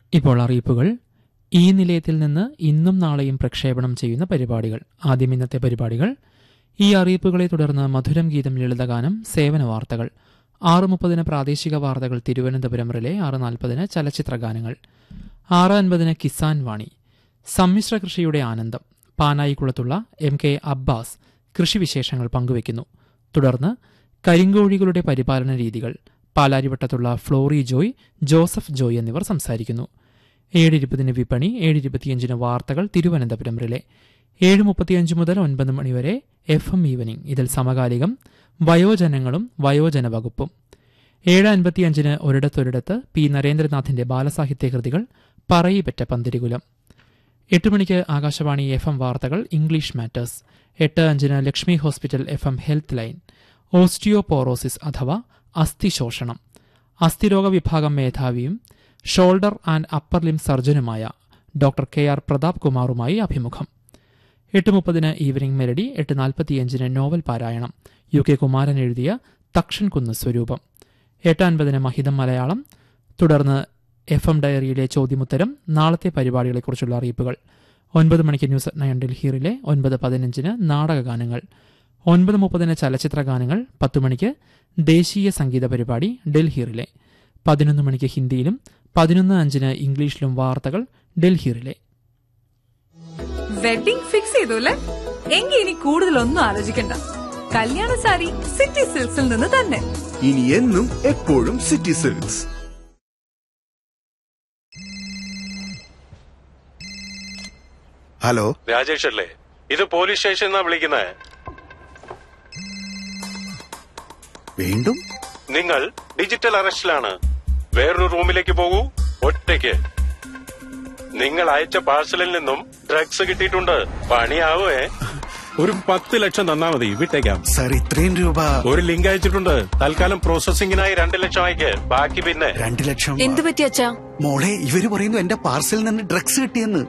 ഇപ്പോൾ അറിയിപ്പുകൾ ഈ നിലയത്തിൽ നിന്ന് ഇന്നും നാളെയും പ്രക്ഷേപണം ചെയ്യുന്ന പരിപാടികൾ ആദ്യം ഇന്നത്തെ പരിപാടികൾ ഈ അറിയിപ്പുകളെ തുടർന്ന് മധുരം ഗീതം ലളിതഗാനം സേവന വാർത്തകൾ ആറ് മുപ്പതിന് പ്രാദേശിക വാർത്തകൾ തിരുവനന്തപുരം റിലേ ആറ് നാൽപ്പതിന് ചലച്ചിത്ര ഗാനങ്ങൾ ആറ് അൻപതിന് കിസാൻ വാണി സമ്മിശ്ര കൃഷിയുടെ ആനന്ദം പാനായിക്കുളത്തുള്ള എം കെ അബ്ബാസ് കൃഷിവിശേഷങ്ങൾ പങ്കുവയ്ക്കുന്നു തുടർന്ന് കരിങ്കോഴികളുടെ പരിപാലന രീതികൾ പാലാരിവട്ടത്തുള്ള ഫ്ലോറി ജോയ് ജോസഫ് ജോയ് എന്നിവർ സംസാരിക്കുന്നു ഏഴ് ഇരുപതിന് വിപണി ഏഴ് ഇരുപത്തിയഞ്ചിന് വാർത്തകൾ തിരുവനന്തപുരം റിലേ ഏഴ് മുപ്പത്തിയഞ്ച് മുതൽ ഒൻപത് മണിവരെ എഫ് എം ഈവനിംഗ് ഇതിൽ സമകാലികം വയോജനങ്ങളും വയോജന വകുപ്പും ഏഴ് അൻപത്തിയഞ്ചിന് ഒരിടത്തൊരിടത്ത് പി നരേന്ദ്രനാഥിന്റെ ബാലസാഹിത്യ കൃതികൾ പറയിപ്പറ്റ പന്തിരികുലം എട്ട് മണിക്ക് ആകാശവാണി എഫ് എം വാർത്തകൾ ഇംഗ്ലീഷ് മാറ്റേഴ്സ് എട്ട് അഞ്ചിന് Lakshmi hospital F M health line osteoporosis അഥവാ അസ്ഥിശോഷണം അസ്ഥിരോഗ വിഭാഗം മേധാവിയും ഷോൾഡർ ആൻഡ് അപ്പർ ലിം സർജനുമായ ഡോക്ടർ കെ ആർ പ്രതാപ് കുമാറുമായി അഭിമുഖം എട്ട് മുപ്പതിന് ഈവനിംഗ് മെലഡി എട്ട് നാൽപ്പത്തിയഞ്ചിന് നോവൽ പാരായണം യു കെ കുമാരൻ എഴുതിയ തക്ഷൻ കുന്ന് സ്വരൂപം എട്ട് അൻപതിന് മഹിതം മലയാളം തുടർന്ന് എഫ് എം ഡയറിയിലെ ചോദ്യമുത്തരം നാളത്തെ പരിപാടികളെക്കുറിച്ചുള്ള അറിയിപ്പുകൾ ഒൻപത് മണിക്ക് ന്യൂസ് അറ്റ് നയൻ ഡൽഹിയിലെ ഒൻപത് പതിനഞ്ചിന് നാടകഗാനങ്ങൾ ഒൻപത് മുപ്പതിന് ചലച്ചിത്ര ഗാനങ്ങൾ പത്ത് മണിക്ക് ദേശീയ സംഗീത പരിപാടി ഡൽഹിയിലെ പതിനൊന്ന് മണിക്ക് ഹിന്ദിയിലും പതിനൊന്ന് അഞ്ചിന് ഇംഗ്ലീഷിലും വാർത്തകൾ ഡൽഹിയിലെ വെഡിംഗ് ഫിക്സ് ചെയ്തു അല്ലേ എങ്കിൽ ഇനി കൂടുതലൊന്നും ആലോചിക്കണ്ട കല്യാണ സാരി സിറ്റി സിൽക്സിൽ നിന്ന് തന്നെ ഇനി എന്നും എപ്പോഴും സിറ്റി സിൽക്സ് ഹലോ രാജേഷ് അല്ലേ ഇത് പോലീസ് സ്റ്റേഷൻ എന്നാ വിളിക്കുന്നത് വീണ്ടും നിങ്ങൾ ഡിജിറ്റൽ അറസ്റ്റിലാണ് വേറൊരു റൂമിലേക്ക് പോകൂ ഒറ്റയ്ക്ക് നിങ്ങൾ അയച്ച പാഴ്സലിൽ നിന്നും ഡ്രഗ്സ് കിട്ടിയിട്ടുണ്ട് പണിയാവേ ഒരു പത്ത് ലക്ഷം തന്നാ മതി വിട്ടേക്കാം സാർ ഇത്രയും രൂപ ഒരു ലിങ്ക് അയച്ചിട്ടുണ്ട് തൽക്കാലം പ്രോസസിംഗിനായി രണ്ട് ലക്ഷം അയക്ക് ബാക്കി പിന്നെ രണ്ടു ലക്ഷം എന്തു പറ്റി അച്ഛാ മോളെ ഇവര് പറയുന്നു എന്റെ പാർസലിൽ നിന്ന് ഡ്രഗ്സ് കിട്ടിയെന്ന്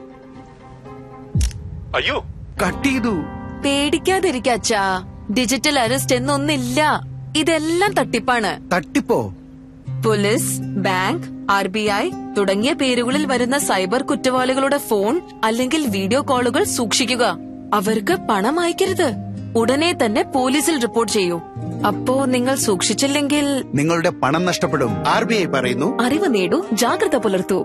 അയ്യോ കട്ട് ചെയ്തു പേടിക്കാതിരിക്ക അച്ഛാ ഡിജിറ്റൽ അറസ്റ്റ് എന്നൊന്നില്ല ഇതെല്ലാം തട്ടിപ്പാണ് തട്ടിപ്പോ police bank R B I തുടങ്ങിയ പേരുകളിൽ വരുന്ന സൈബർ കുറ്റവാളികളുടെ ഫോൺ അല്ലെങ്കിൽ വീഡിയോ കോളുകൾ സൂക്ഷിക്കുക അവർക്ക് പണം അയക്കരുത് ഉടനെ തന്നെ പോലീസിൽ റിപ്പോർട്ട് ചെയ്യൂ അപ്പോ നിങ്ങൾ സൂക്ഷിച്ചില്ലെങ്കിൽ നിങ്ങളുടെ പണം നഷ്ടപ്പെടും ആർ ബി ഐ പറയുന്നു അറിവ് നേടൂ ജാഗ്രത പുലർത്തൂ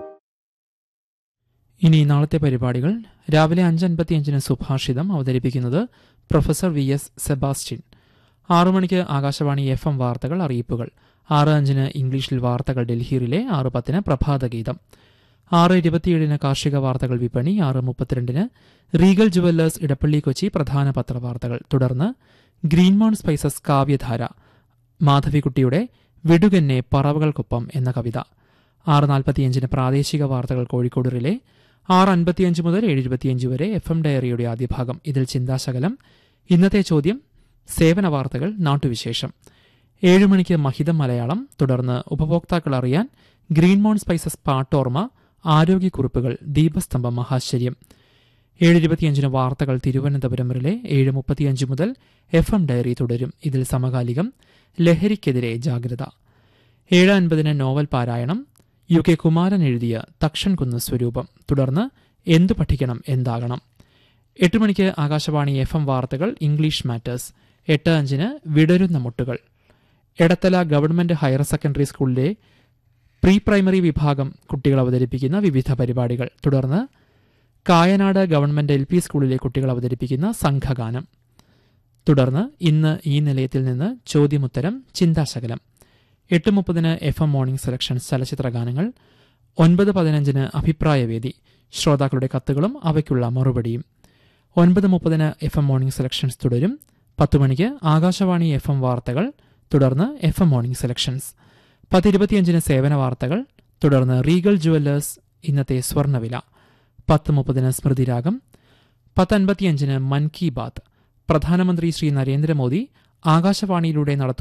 ഇനി നാളത്തെ പരിപാടികൾ രാവിലെ അഞ്ചൻപത്തിയഞ്ചിന് സുഭാഷിതം അവതരിപ്പിക്കുന്നത് പ്രൊഫസർ വി എസ് സെബാസ്റ്റ്യൻ ആറു മണിക്ക് ആകാശവാണി എഫ് എം വാർത്തകൾ അറിയിപ്പുകൾ ആറ് അഞ്ചിന് ഇംഗ്ലീഷിൽ വാർത്തകൾ ഡൽഹിയിലെ ആറ് പത്തിന് പ്രഭാതഗീതം ആറ് ഇരുപത്തിയേഴിന് കാർഷിക വാർത്തകൾ വിപണി ആറ് മുപ്പത്തിരണ്ടിന് റീഗൽ ജുവല്ലേഴ്സ് ഇടപ്പള്ളി കൊച്ചി പ്രധാന പത്രവാർത്തകൾ തുടർന്ന് ഗ്രീൻമോൺ സ്പൈസസ് കാവ്യധാര മാധവിക്കുട്ടിയുടെ വിടുകന്നെ പറവകൾക്കൊപ്പം എന്ന കവിത ആറ് നാൽപ്പത്തിയഞ്ചിന് പ്രാദേശിക വാർത്തകൾ കോഴിക്കോട് റിലേ ആറ് അൻപത്തിയഞ്ച് മുതൽ ഏഴ് ഇരുപത്തിയഞ്ച് വരെ എഫ് എം ഡയറിയുടെ ആദ്യ ഭാഗം ഇതിൽ ചിന്താശകലം ഇന്നത്തെ ചോദ്യം സേവന വാർത്തകൾ നാട്ടുവിശേഷം ഏഴ് മണിക്ക് മഹിതം മലയാളം തുടർന്ന് ഉപഭോക്താക്കൾ അറിയാൻ ഗ്രീൻമോൺ സ്പൈസസ് പാട്ടോർമ ആരോഗ്യക്കുറിപ്പുകൾ ദീപസ്തംഭം മഹാശ്ചര്യം ഏഴ് ഇരുപത്തിയഞ്ചിന് വാർത്തകൾ തിരുവനന്തപുരം റിലെ ഏഴ് മുപ്പത്തിയഞ്ച് മുതൽ എഫ് എം ഡയറി തുടരും ഇതിൽ സമകാലികം ലഹരിക്കെതിരെ ജാഗ്രത ഏഴ് അൻപതിന് നോവൽ പാരായണം യു കെ കുമാരൻ എഴുതിയ തക്ഷൻ കുന്ന് സ്വരൂപം തുടർന്ന് എന്തു പഠിക്കണം എന്താകണം എട്ട് മണിക്ക് ആകാശവാണി എഫ് എം വാർത്തകൾ ഇംഗ്ലീഷ് മാറ്റേഴ്സ് എട്ട് അഞ്ചിന് വിടരുന്ന മുട്ടുകൾ എടത്തല ഗവൺമെന്റ് ഹയർ സെക്കൻഡറി സ്കൂളിലെ പ്രീ പ്രൈമറി വിഭാഗം കുട്ടികൾ അവതരിപ്പിക്കുന്ന വിവിധ പരിപാടികൾ തുടർന്ന് കായനാട് ഗവൺമെന്റ് എൽ പി സ്കൂളിലെ കുട്ടികൾ അവതരിപ്പിക്കുന്ന സംഘഗാനം തുടർന്ന് ഇന്ന് ഈ നിലയത്തിൽ നിന്ന് ചോദ്യമുത്തരം ചിന്താശകലം എട്ട് മുപ്പതിന് എഫ് എം മോർണിംഗ് സെലക്ഷൻസ് ചലച്ചിത്ര ഗാനങ്ങൾ ഒൻപത് പതിനഞ്ചിന് അഭിപ്രായവേദി ശ്രോതാക്കളുടെ കത്തുകളും അവയ്ക്കുള്ള മറുപടിയും ഒൻപത് മുപ്പതിന് എഫ് എം മോർണിംഗ് സെലക്ഷൻസ് തുടരും പത്ത് മണിക്ക് ആകാശവാണി എഫ് എം വാർത്തകൾ തുടർന്ന് എഫ് എം മോർണിംഗ് സെലക്ഷൻസ് പത്ത് ഇരുപത്തിയഞ്ചിന് സേവന വാർത്തകൾ തുടർന്ന് റീഗൽ ജുവല്ലേഴ്സ് ഇന്നത്തെ സ്വർണ്ണവില പത്ത് മുപ്പതിന് സ്മൃതിരാഗം പത്ത് അൻപത്തിയഞ്ചിന് മൻ കി ബാത്ത് പ്രധാനമന്ത്രി ശ്രീ നരേന്ദ്രമോദി ആകാശവാണിയിലൂടെ നടത്തുന്ന